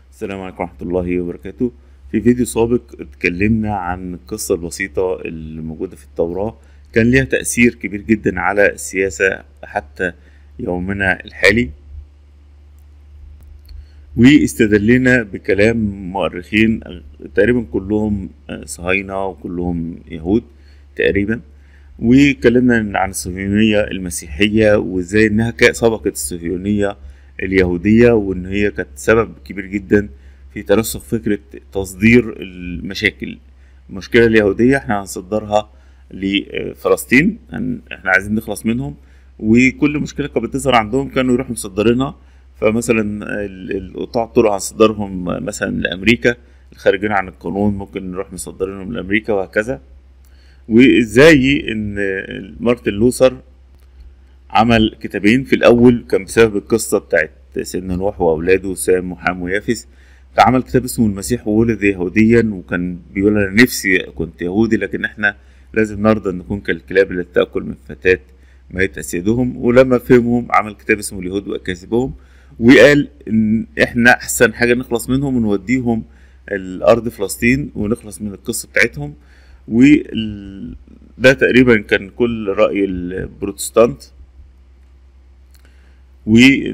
السلام عليكم ورحمة الله وبركاته في فيديو سابق اتكلمنا عن القصة البسيطة اللي موجودة في التوراة كان ليها تأثير كبير جدا على السياسة حتى يومنا الحالي واستدلنا بكلام مؤرخين تقريبا كلهم صهاينة وكلهم يهود تقريبا واتكلمنا عن الصهيونية المسيحية وازاي انها سبقت الصهيونية اليهودية وان هي كانت سبب كبير جدا في ترسخ فكرة تصدير المشاكل المشكلة اليهودية احنا هنصدرها لفلسطين احنا عايزين نخلص منهم وكل مشكلة كانت بتظهر عندهم كانوا يروحوا مصدرينها فمثلا القطاع الطرق هنصدرهم مثلا لأمريكا الخارجين عن القانون ممكن نروح مصدرينهم لأمريكا وهكذا وازاي ان مارتن لوثر عمل كتابين في الاول كان بسبب القصه بتاعت سيدنا نوح واولاده سام وحام ويافس فعمل كتاب اسمه المسيح وولد يهوديا وكان بيقول انا نفسي كنت يهودي لكن احنا لازم نرضى ان نكون كالكلاب التي تاكل من فتاه ميت اسيادهم ولما فهمهم عمل كتاب اسمه اليهود واكاذيبهم وقال ان احنا احسن حاجه نخلص منهم ونوديهم الارض فلسطين ونخلص من القصه بتاعتهم وده تقريبا كان كل رأي البروتستانت و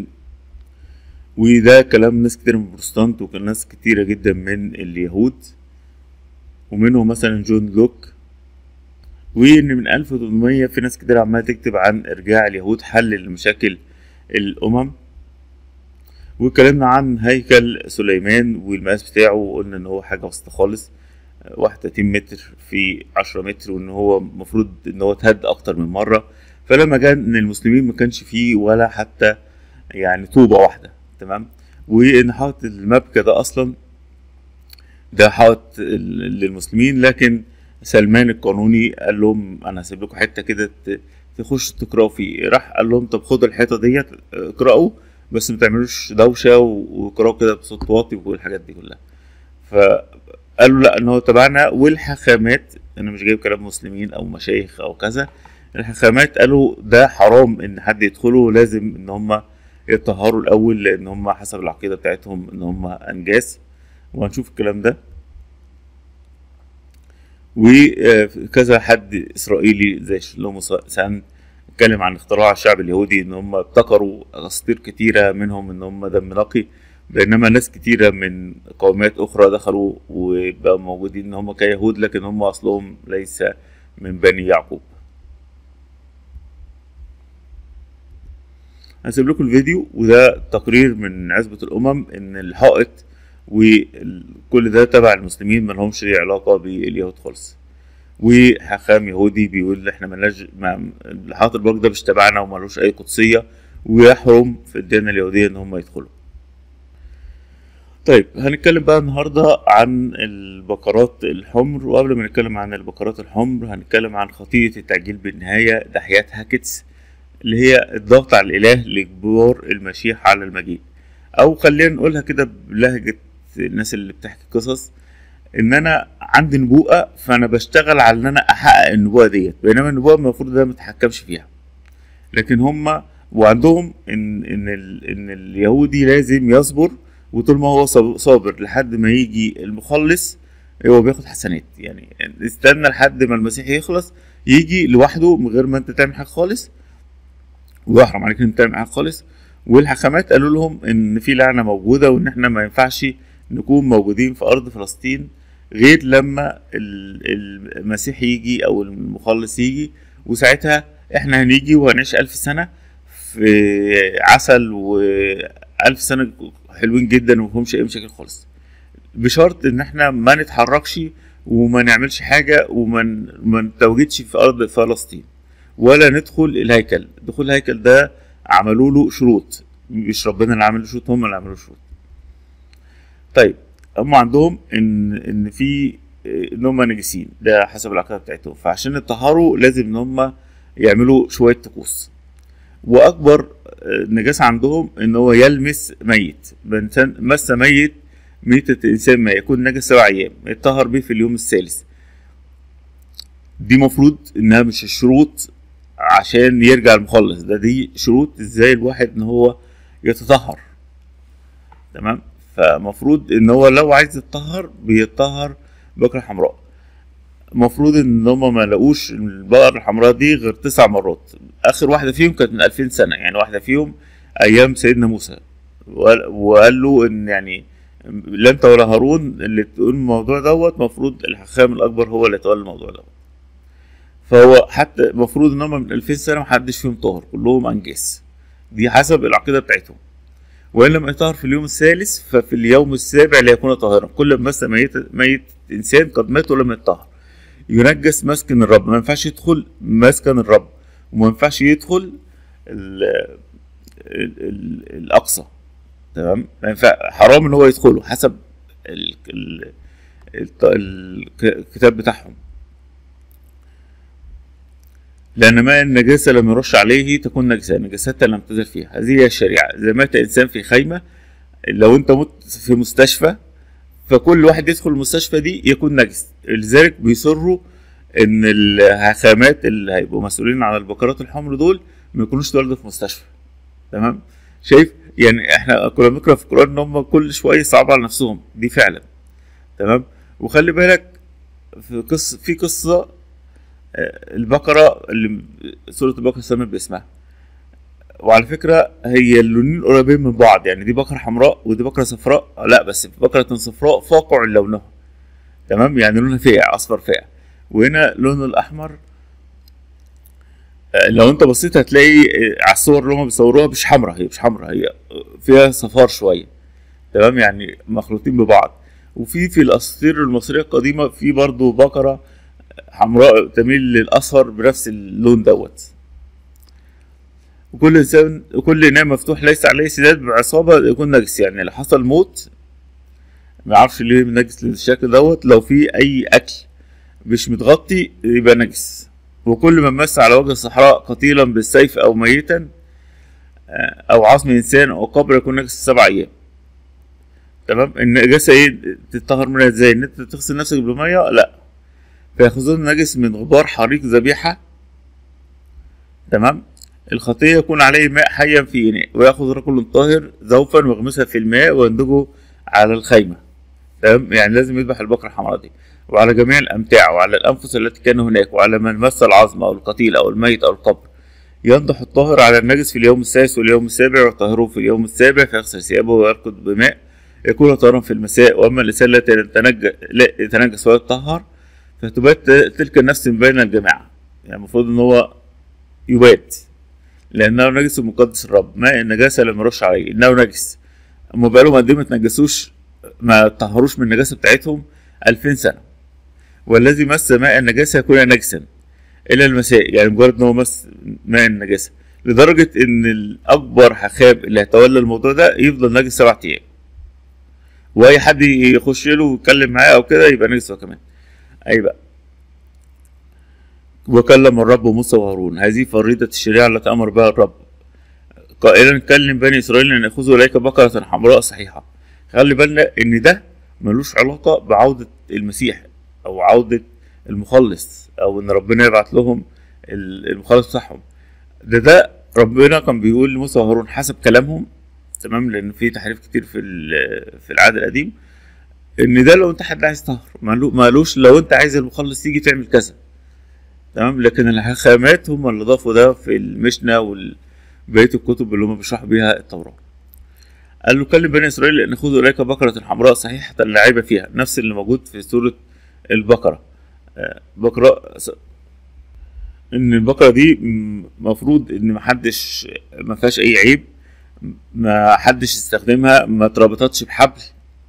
وده كلام ناس كتير من البروتستانت وكان ناس كتيرة جدا من اليهود ومنهم مثلا جون لوك وإن من 1800 في ناس كتير عمالة تكتب عن إرجاع اليهود حل لمشاكل الأمم واتكلمنا عن هيكل سليمان والمقاس بتاعه وقلنا إن هو حاجة بسيطة خالص واحد وتلاتين متر في عشرة متر وان هو المفروض ان هو اتهد اكتر من مرة فلما جاء ان المسلمين ما كانش فيه ولا حتى يعني طوبة واحدة تمام وان حاطط المبكى ده اصلا ده حاطط للمسلمين لكن سلمان القانوني قال لهم انا هسيب لكم حته كده تخش تقراوا فيه راح قال لهم طب خدوا الحيطه ديت اقراوا بس ما تعملوش دوشه واقراوا كده بصوت واطي والحاجات دي كلها ف قالوا لا ان هو تبعنا والحاخامات انا مش جايب كلام مسلمين او مشايخ او كذا الحاخامات قالوا ده حرام ان حد يدخله لازم ان هم يطهروا الاول لان هم حسب العقيده بتاعتهم ان هم انجاس وهنشوف الكلام ده وكذا حد اسرائيلي زي شلومو سان اتكلم عن اختراع الشعب اليهودي ان هم ابتكروا اساطير كتيره منهم ان هم دم نقي بينما ناس كتيرة من قومات أخرى دخلوا وبقوا موجودين إن هم كيهود لكن هم أصلهم ليس من بني يعقوب هسيب لكم الفيديو وده تقرير من عزبة الأمم إن الحائط وكل ده تبع المسلمين ملهمش أي علاقة باليهود خالص وحاخام يهودي بيقول احنا ملناش الحائط البرج ده مش تبعنا وملوش أي قدسية ويحرم في الديانة اليهودية إن هم يدخلوا طيب هنتكلم بقى النهارده عن البقرات الحمر وقبل ما نتكلم عن البقرات الحمر هنتكلم عن خطية التعجيل بالنهاية دحيات هاكتس اللي هي الضغط على الإله لإجبار المشيح على المجيء أو خلينا نقولها كده بلهجة الناس اللي بتحكي قصص إن أنا عندي نبوءة فأنا بشتغل على إن أنا أحقق النبوءة ديت بينما النبوءة المفروض ده متحكمش فيها لكن هما وعندهم إن إن إن اليهودي لازم يصبر وطول ما هو صابر لحد ما يجي المخلص هو بياخد حسنات يعني استنى لحد ما المسيح يخلص يجي لوحده من غير ما انت تعمل حاجه خالص ويحرم عليك ان انت تعمل حاجه خالص والحكمات قالوا لهم ان في لعنه موجوده وان احنا ما ينفعش نكون موجودين في ارض فلسطين غير لما المسيح يجي او المخلص يجي وساعتها احنا هنيجي وهنعيش ألف سنه في عسل وألف سنه حلوين جدا ومفهمش اي مشاكل خالص بشرط ان احنا ما نتحركش وما نعملش حاجه وما ما نتواجدش في ارض فلسطين ولا ندخل الهيكل دخول الهيكل ده عملوا له شروط مش ربنا اللي عمل له شروط هم اللي عملوا شروط طيب هم عندهم ان ان في ان هم نجسين ده حسب العقيده بتاعتهم فعشان يطهروا لازم ان هم يعملوا شويه طقوس واكبر النجاسة عندهم ان هو يلمس ميت بنسان مس ميت ميتة انسان ما يكون نجس سبع ايام يطهر به في اليوم الثالث دي مفروض انها مش الشروط عشان يرجع المخلص ده دي شروط ازاي الواحد ان هو يتطهر تمام فمفروض ان هو لو عايز يتطهر بيتطهر بقرة حمراء المفروض ان هم ما لقوش البقرة الحمراء دي غير تسع مرات اخر واحدة فيهم كانت من 2000 سنة يعني واحدة فيهم ايام سيدنا موسى وقال وقال له ان يعني لا انت ولا هارون اللي تقول الموضوع دوت مفروض الحاخام الاكبر هو اللي يتولى الموضوع دوت فهو حتى المفروض ان هم من 2000 سنه محدش فيهم طاهر كلهم انجاس دي حسب العقيده بتاعتهم وان لم يطهر في اليوم الثالث ففي اليوم السابع ليكون طاهرا كل ما مس ميت ميت انسان قد مات ولم يطهر ينجس مسكن الرب ما ينفعش يدخل مسكن الرب وما ينفعش يدخل ال ال ال الاقصى تمام ما ينفع حرام ان هو يدخله حسب ال ال الط- ال- الكتاب بتاعهم لأن ماء النجاسة لم يرش عليه تكون نجسة نجاسة لم تزل فيها هذه هي الشريعة إذا مات إنسان في خيمة لو أنت مت في مستشفى فكل واحد يدخل المستشفى دي يكون نجس لذلك بيصروا إن الهخامات اللي هيبقوا مسؤولين عن البقرات الحمر دول ما يكونوش اتولدوا في مستشفى تمام شايف يعني احنا كنا بنقرا في القران ان هم كل شويه صعب على نفسهم دي فعلا تمام وخلي بالك في قصه في قصه آه، البقره اللي سوره البقره سمت باسمها وعلى فكره هي اللونين قريبين من بعض يعني دي بقره حمراء ودي بقره صفراء لا بس بقره صفراء فاقع لونها تمام يعني لونها فاقع اصفر فاقع وهنا لون الاحمر آه، لو انت بصيت هتلاقي آه، على الصور اللي هم بيصوروها مش حمراء هي مش حمراء هي فيها صفار شويه تمام يعني مخلوطين ببعض وفي في الاساطير المصريه القديمه في برضو بقره حمراء تميل للاصفر بنفس اللون دوت وكل انسان وكل اناء مفتوح ليس عليه سداد بعصابه يكون نجس يعني لو حصل موت ما اعرفش ليه نجس للشكل دوت لو في اي اكل مش متغطي يبقى نجس وكل من مس على وجه الصحراء قتيلا بالسيف او ميتا آه، او عظم انسان او قبر يكون نجس سبع ايام تمام النجاسه ايه تتطهر منها ازاي ان انت تغسل نفسك بميه لا فياخذون النجس من غبار حريق ذبيحه تمام الخطية يكون عليه ماء حيا في إناء ويأخذ رجل طاهر ذوفا ويغمسها في الماء ويندجه على الخيمة تمام يعني لازم يذبح البقرة الحمراء دي وعلى جميع الأمتاع وعلى الأنفس التي كان هناك وعلى من مس العظم أو القتيل أو الميت أو القبر ينضح الطاهر على النجس في اليوم السادس واليوم السابع ويطهره في اليوم السابع فيغسل ثيابه ويركض بماء يكون طاهرا في المساء وأما الإنسان التي يتنج- لا يتنجس ويطهر فتبات تلك النفس من بين الجماعة يعني المفروض إن هو يبات لأنه نجس مقدس الرب ماء النجاسة لم يرش عليه إنه نجس هما بقالهم قد إيه ما تنجسوش ما طهروش من النجاسة بتاعتهم ألفين سنة والذي مس ماء النجاسة يكون نجسا إلى المساء يعني مجرد إن هو مس ماء النجاسة لدرجة إن الأكبر حخاب اللي هيتولى الموضوع ده يفضل نجس سبع أيام وأي حد يخش له ويتكلم معاه أو كده يبقى نجس هو كمان أي بقى وكلم الرب موسى وهارون هذه فريضة الشريعة التي أمر بها الرب قائلا كلم بني إسرائيل أن يأخذوا إليك بقرة حمراء صحيحة خلي بالنا إن ده ملوش علاقة بعودة المسيح أو عودة المخلص أو إن ربنا يبعت لهم ال- المخلص بتاعهم ده ده ربنا كان بيقول لموسى وهارون حسب كلامهم تمام لأن في تحريف كتير في ال- في العهد القديم إن ده لو أنت حد عايز طهر مالو- مالوش لو أنت عايز المخلص يجي تعمل كذا تمام لكن الخامات هم اللي ضافوا ده في المشنا وبقيه الكتب اللي هم بيشرحوا بيها التوراه قال له كلم بني اسرائيل ان خذوا اليك بقره حمراء صحيحه لا عيب فيها نفس اللي موجود في سوره البقره آه، بقره س- ان البقره دي المفروض ان محدش ما فيهاش اي عيب ما حدش استخدمها ما اتربطتش بحبل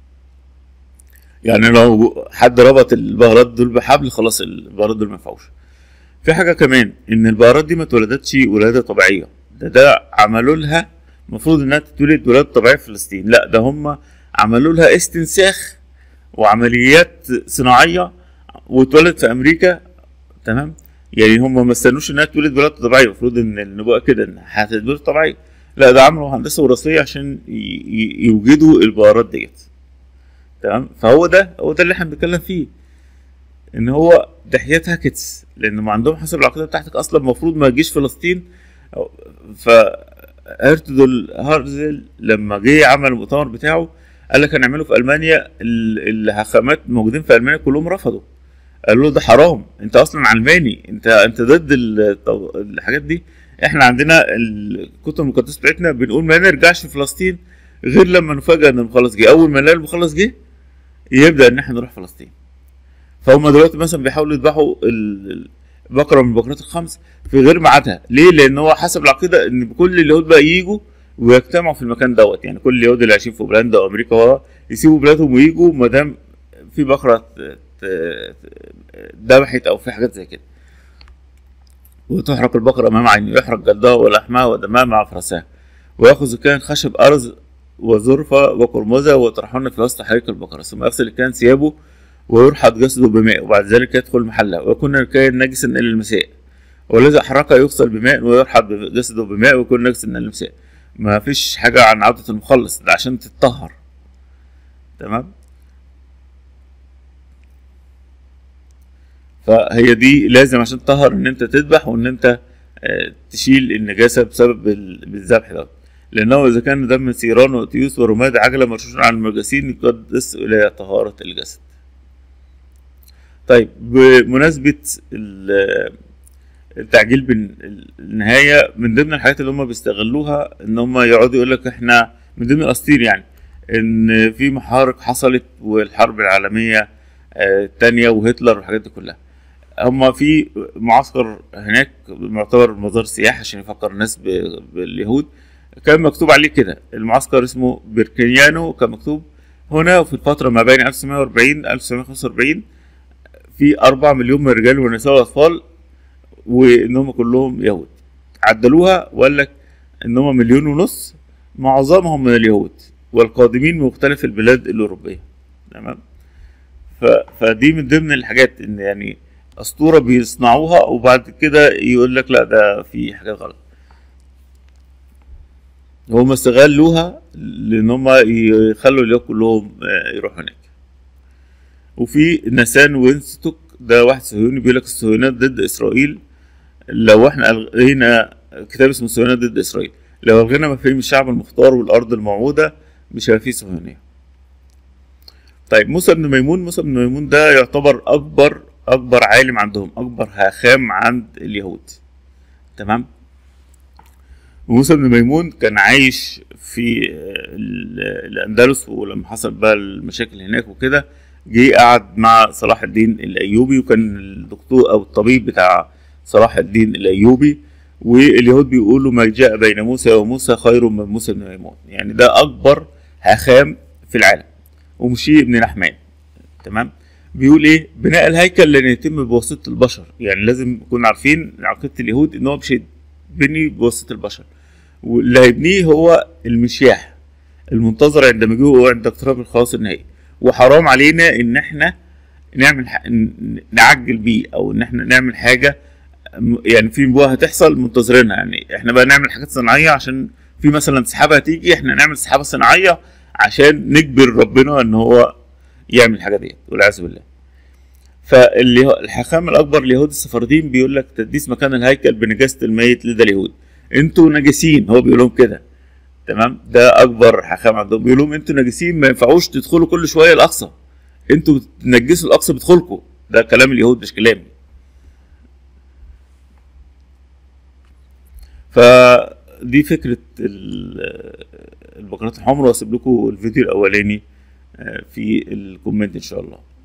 يعني لو حد ربط البهارات دول بحبل خلاص البهارات دول ما ينفعوش في حاجه كمان ان البقرات دي ما اتولدتش ولاده طبيعيه ده ده عملوا لها المفروض انها تتولد ولاده طبيعيه في فلسطين لا ده هم عملوا لها استنساخ وعمليات صناعيه واتولدت في امريكا تمام يعني هم ما استنوش انها تولد ولاده طبيعيه المفروض ان النبوءه كده ان هتتولد طبيعيه لا ده عملوا هندسه وراثيه عشان ي- ي- يوجدوا البقرات ديت تمام فهو ده هو ده اللي احنا بنتكلم فيه ان هو دحيتها كتس لان ما عندهم حسب العقيده بتاعتك اصلا المفروض ما تجيش فلسطين ف هرتدل هارزل لما جه عمل المؤتمر بتاعه قال لك هنعمله في المانيا ال- الحاخامات موجودين في المانيا كلهم رفضوا قالوا له ده حرام انت اصلا علماني انت انت ضد ال- طب- الحاجات دي احنا عندنا الكتب المقدسه بتاعتنا بنقول ما نرجعش فلسطين غير لما نفاجئ ان المخلص جه اول ما نلاقي المخلص جه يبدا ان احنا نروح فلسطين فهم دلوقتي مثلا بيحاولوا يذبحوا ال- بقره من البقرات الخمس في غير ميعادها ليه لان هو حسب العقيده ان كل اليهود بقى يجوا ويجتمعوا في المكان دوت يعني كل اليهود اللي عايشين في بولندا وامريكا ورا يسيبوا بلادهم ويجوا ما دام في بقره ت- ت- ذبحت او في حاجات زي كده وتحرق البقرة أمام عينه يحرق جلدها ولحمها ودمها مع فرسها ويأخذ الكاهن خشب أرز وزرفة وقرمزة ويطرحهن في وسط حريق البقرة ثم يغسل الكاهن ثيابه ويرحض جسده بماء وبعد ذلك يدخل محله ويكون الكاهن نجسا إلى المساء والذي أحرقه يغسل بماء ويرحض جسده بماء ويكون نجسا إلى المساء ما فيش حاجة عن عودة المخلص ده عشان تتطهر تمام فهي دي لازم عشان تطهر ان انت تذبح وان انت آه، تشيل النجاسة بسبب ال- بالذبح ده لأنه إذا كان دم ثيران وتيوس ورماد عجلة مرشوش على المجاسين يقدس إلى طهارة الجسد طيب بمناسبة ال- التعجيل بالنهاية من ضمن الحاجات اللي هم بيستغلوها ان هم يقعدوا يقول لك احنا من ضمن الاساطير يعني ان في محارق حصلت والحرب العالمية آه، التانية وهتلر والحاجات دي كلها هم في معسكر هناك معتبر مزار سياحي عشان يفكر الناس ب- باليهود كان مكتوب عليه كده المعسكر اسمه بيركيانو كان مكتوب هنا في الفترة ما بين 1940 1945 في 4 مليون من الرجال والنساء والأطفال وإن هم كلهم يهود عدلوها وقال لك إن هم مليون ونص معظمهم من اليهود والقادمين من مختلف البلاد الأوروبية تمام ف... فدي من ضمن الحاجات إن يعني أسطورة بيصنعوها وبعد كده يقول لك لا ده في حاجات غلط هم استغلوها لان هم يخلوا اليهود كلهم آه، يروحوا هناك وفي نسان وينستوك ده واحد صهيوني بيقول لك الصهيونات ضد اسرائيل لو احنا الغينا كتاب اسمه الصهيونات ضد اسرائيل لو الغينا مفاهيم الشعب المختار والارض الموعوده مش هيبقى فيه صهيونيه طيب موسى بن ميمون موسى بن ميمون ده يعتبر اكبر اكبر عالم عندهم اكبر هاخام عند اليهود تمام وموسى بن ميمون كان عايش في ال- الأندلس ولما حصل بقى المشاكل هناك وكده جه قعد مع صلاح الدين الأيوبي وكان الدكتور أو الطبيب بتاع صلاح الدين الأيوبي واليهود بيقولوا ما جاء بين موسى وموسى خير من موسى بن ميمون يعني ده أكبر هخام في العالم ومشي بن نحمان تمام بيقول ايه بناء الهيكل لن يتم بواسطه البشر يعني لازم نكون عارفين عقيده اليهود ان هو مش هيتبني بواسطه البشر واللي هيبنيه هو المشياح المنتظر عند مجيئه عند اقتراب الخلاص النهائي وحرام علينا ان احنا نعمل ح... ن- نعجل بيه او ان احنا نعمل حاجه م- يعني في نبوه هتحصل منتظرينها يعني احنا بقى نعمل حاجات صناعيه عشان في مثلا سحابه هتيجي احنا نعمل سحابه صناعيه عشان نجبر ربنا ان هو يعمل الحاجه ديت والعياذ بالله فاللي هو الحاخام الاكبر اليهود السفاردين بيقول لك تديس مكان الهيكل بنجاسه الميت لدى اليهود انتوا نجسين هو بيقول لهم كده تمام ده اكبر حاخام عندهم بيقول لهم انتوا نجسين ما ينفعوش تدخلوا كل شويه الاقصى انتوا تنجسوا الاقصى بدخولكم ده كلام اليهود مش كلامي فدي فكره ال- البقرات الحمراء واسيب لكم الفيديو الاولاني آه، في الكومنت ان شاء الله